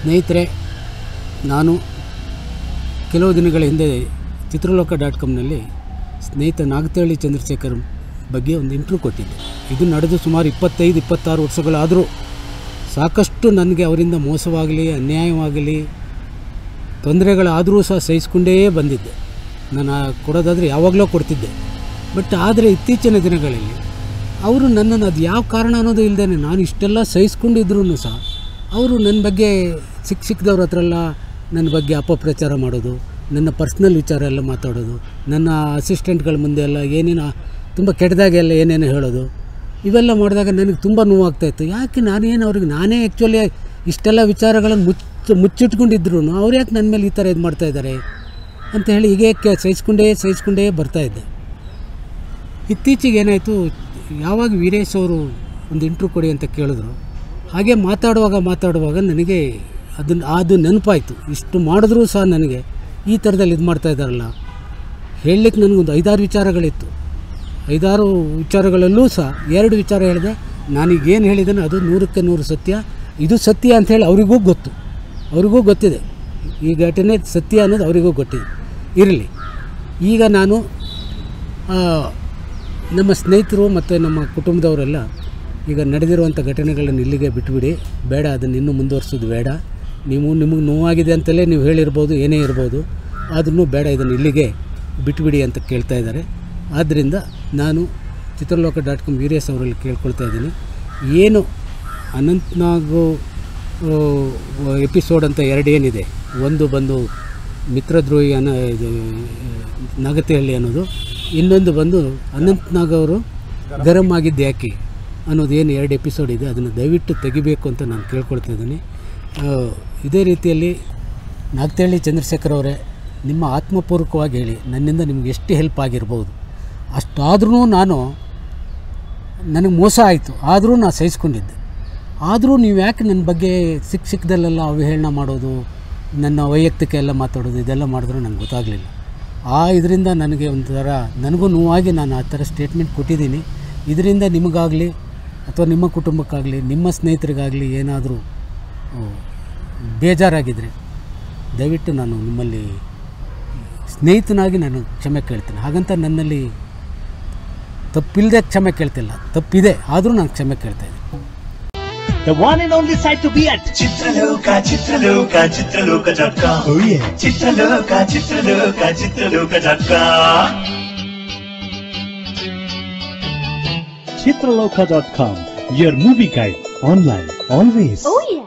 ಸ್ನೇಹಿತರೆ ನಾನು ಕೆಲವು ದಿನಗಳ ಹಿಂದೆ ಚಿತ್ರಲೋಕ ಡಾಟ್ ಕಾಮ್ನಲ್ಲಿ ಸ್ನೇಹಿತ ನಾಗತಹಳ್ಳಿ ಚಂದ್ರಶೇಖರ್ ಬಗ್ಗೆ ಒಂದು ಇಂಟ್ರ್ಯೂ ಕೊಟ್ಟಿದ್ದೆ ಇದು ನಡೆದು ಸುಮಾರು ಇಪ್ಪತ್ತೈದು ಇಪ್ಪತ್ತಾರು ವರ್ಷಗಳಾದರೂ ಸಾಕಷ್ಟು ನನಗೆ ಅವರಿಂದ ಮೋಸವಾಗಲಿ ಅನ್ಯಾಯವಾಗಲಿ ತೊಂದರೆಗಳಾದರೂ ಸಹ ಸಹಿಸ್ಕೊಂಡೇ ಬಂದಿದ್ದೆ ನಾನು ಆ ಕೊಡೋದಾದರೆ ಯಾವಾಗಲೂ ಕೊಡ್ತಿದ್ದೆ ಬಟ್ ಆದರೆ ಇತ್ತೀಚಿನ ದಿನಗಳಲ್ಲಿ ಅವರು ನನ್ನನ್ನು ಅದು ಯಾವ ಕಾರಣ ಅನ್ನೋದು ಇಲ್ಲದೇ ನಾನು ಇಷ್ಟೆಲ್ಲ ಸಹಿಸ್ಕೊಂಡಿದ್ರೂ ಸಹ ಅವರು ನನ್ನ ಬಗ್ಗೆ ಸಿಕ್ಕ ಸಿಕ್ಕದವ್ರ ಹತ್ರ ಎಲ್ಲ ನನ್ನ ಬಗ್ಗೆ ಅಪಪ್ರಚಾರ ಮಾಡೋದು ನನ್ನ ಪರ್ಸ್ನಲ್ ವಿಚಾರ ಎಲ್ಲ ಮಾತಾಡೋದು ನನ್ನ ಅಸಿಸ್ಟೆಂಟ್ಗಳ ಮುಂದೆ ಎಲ್ಲ ಏನೇನು ತುಂಬ ಕೆಟ್ಟದಾಗೆಲ್ಲ ಏನೇನು ಹೇಳೋದು ಇವೆಲ್ಲ ಮಾಡಿದಾಗ ನನಗೆ ತುಂಬ ನೋವಾಗ್ತಾಯಿತ್ತು ಯಾಕೆ ನಾನೇನು ಅವ್ರಿಗೆ ನಾನೇ ಆ್ಯಕ್ಚುಲಿ ಇಷ್ಟೆಲ್ಲ ವಿಚಾರಗಳನ್ನು ಮುಚ್ಚ ಮುಚ್ಚಿಟ್ಕೊಂಡಿದ್ರು ಅವ್ರು ಯಾಕೆ ನನ್ನ ಮೇಲೆ ಈ ಥರ ಇದು ಮಾಡ್ತಾಯಿದ್ದಾರೆ ಅಂತ ಹೇಳಿ ಹೀಗೆ ಕೆ ಸಹಿಸ್ಕೊಂಡೇ ಸಹಿಸ್ಕೊಂಡೇ ಬರ್ತಾಯಿದ್ದೆ ಇತ್ತೀಚೆಗೆ ಏನಾಯಿತು ಯಾವಾಗ ವೀರೇಶ್ ಅವರು ಒಂದು ಇಂಟ್ರ್ಯೂ ಕೊಡಿ ಅಂತ ಕೇಳಿದ್ರು ಹಾಗೆ ಮಾತಾಡುವಾಗ ಮಾತಾಡುವಾಗ ನನಗೆ ಅದನ್ನು ಅದು ನೆನಪಾಯಿತು ಇಷ್ಟು ಮಾಡಿದ್ರೂ ಸಹ ನನಗೆ ಈ ಥರದಲ್ಲಿ ಇದು ಮಾಡ್ತಾ ಇದ್ದಾರಲ್ಲ ಹೇಳಲಿಕ್ಕೆ ನನಗೊಂದು ಐದಾರು ವಿಚಾರಗಳಿತ್ತು ಐದಾರು ವಿಚಾರಗಳಲ್ಲೂ ಸಹ ಎರಡು ವಿಚಾರ ಹೇಳಿದೆ ನಾನೀಗೇನು ಹೇಳಿದ್ದೇನೆ ಅದು ನೂರಕ್ಕೆ ನೂರು ಸತ್ಯ ಇದು ಸತ್ಯ ಅಂಥೇಳಿ ಅವರಿಗೂ ಗೊತ್ತು ಅವರಿಗೂ ಗೊತ್ತಿದೆ ಈ ಘಟನೆ ಸತ್ಯ ಅನ್ನೋದು ಅವರಿಗೂ ಗೊತ್ತಿದೆ ಇರಲಿ ಈಗ ನಾನು ಆ, ನಮ್ಮ ಸ್ನೇಹಿತರು ಮತ್ತು ನಮ್ಮ ಕುಟುಂಬದವರೆಲ್ಲ ಈಗ ನಡೆದಿರುವಂಥ ಘಟನೆಗಳನ್ನು ಇಲ್ಲಿಗೆ ಬಿಟ್ಬಿಡಿ ಬೇಡ ಅದನ್ನು ಇನ್ನೂ ಮುಂದುವರ್ಸೋದು ಬೇಡ ನೀವು ನಿಮಗೆ ನೋವಾಗಿದೆ ಅಂತಲೇ ನೀವು ಹೇಳಿರ್ಬೋದು ಏನೇ ಇರ್ಬೋದು ಆದ್ರೂ ಬೇಡ ಇದನ್ನು ಇಲ್ಲಿಗೆ ಬಿಟ್ಬಿಡಿ ಅಂತ ಕೇಳ್ತಾ ಇದ್ದಾರೆ ಆದ್ದರಿಂದ ನಾನು ಚಿತ್ರಲೋಕ ಡಾಟ್ ಕಾಮ್ ವೀರೇಶ್ ಅವರಲ್ಲಿ ಕೇಳ್ಕೊಳ್ತಾ ಇದ್ದೀನಿ ಏನು ಅನಂತ್ನಾಗು ಎಪಿಸೋಡ್ ಅಂತ ಎರಡು ಏನಿದೆ ಒಂದು ಬಂದು ಮಿತ್ರದ್ರೋಹಿ ಅನ್ನೋ ಇದು ನಾಗತಿಹಳ್ಳಿ ಅನ್ನೋದು ಇನ್ನೊಂದು ಬಂದು ಅನಂತ್ನಾಗ್ ಅವರು ಗರಂ ಆಗಿದ್ದು ಯಾಕೆ ಅನ್ನೋದು ಏನು ಎರಡು ಎಪಿಸೋಡ್ ಇದೆ ಅದನ್ನು ದಯವಿಟ್ಟು ತೆಗಿಬೇಕು ಅಂತ ನಾನು ಕೇಳ್ಕೊಳ್ತಾ ಇದ್ದೀನಿ ಆ, ಇದೇ ರೀತಿಯಲ್ಲಿ ನಾಗತಿಹಳ್ಳಿ ಚಂದ್ರಶೇಖರ್ ಅವರೇ ನಿಮ್ಮ ಆತ್ಮಪೂರ್ವಕವಾಗಿ ಹೇಳಿ ನನ್ನಿಂದ ನಿಮ್ಗೆ ಎಷ್ಟು ಹೆಲ್ಪ್ ಆಗಿರ್ಬೋದು ಅಷ್ಟಾದ್ರೂ ನಾನು ನನಗೆ ಮೋಸ ಆಯಿತು ಆದರೂ ನಾನು ಸಹಿಸ್ಕೊಂಡಿದ್ದೆ ಆದರೂ ನೀವು ಯಾಕೆ ನನ್ನ ಬಗ್ಗೆ ಸಿಕ್ಕ ಸಿಕ್ಕದಲ್ಲೆಲ್ಲ ಅವಹೇಳನ ಮಾಡೋದು ನನ್ನ ವೈಯಕ್ತಿಕ ಎಲ್ಲ ಮಾತಾಡೋದು ಇದೆಲ್ಲ ಮಾಡಿದ್ರು ನನಗೆ ಗೊತ್ತಾಗಲಿಲ್ಲ ಆ ಇದರಿಂದ ನನಗೆ ಒಂಥರ ನನಗೂ ನೋವಾಗಿ ನಾನು ಆ ಥರ ಸ್ಟೇಟ್ಮೆಂಟ್ ಕೊಟ್ಟಿದ್ದೀನಿ ಇದರಿಂದ ನಿಮಗಾಗಲಿ ಅಥವಾ ನಿಮ್ಮ ಕುಟುಂಬಕ್ಕಾಗಲಿ ನಿಮ್ಮ ಸ್ನೇಹಿತರಿಗಾಗಲಿ ಏನಾದರೂ ಬೇಜಾರಾಗಿದ್ದರೆ ದಯವಿಟ್ಟು ನಾನು ನಿಮ್ಮಲ್ಲಿ ಸ್ನೇಹಿತನಾಗಿ ನಾನು ಕ್ಷಮೆ ಕೇಳ್ತೇನೆ ಹಾಗಂತ ನನ್ನಲ್ಲಿ ತಪ್ಪಿಲ್ಲದೆ ಕ್ಷಮೆ ಕೇಳ್ತಿಲ್ಲ ತಪ್ಪಿದೆ ಆದರೂ ನಾನು ಕ್ಷಮೆ ಕೇಳ್ತಾ ಇದ್ದೀನಿ The one and only site to be at. Chitraloka Chitraloka Chitraloka dot com Oh yeah. Chitraloka Chitraloka Chitraloka dot com Chitraloka.com, your movie guide online, always. Oh yeah.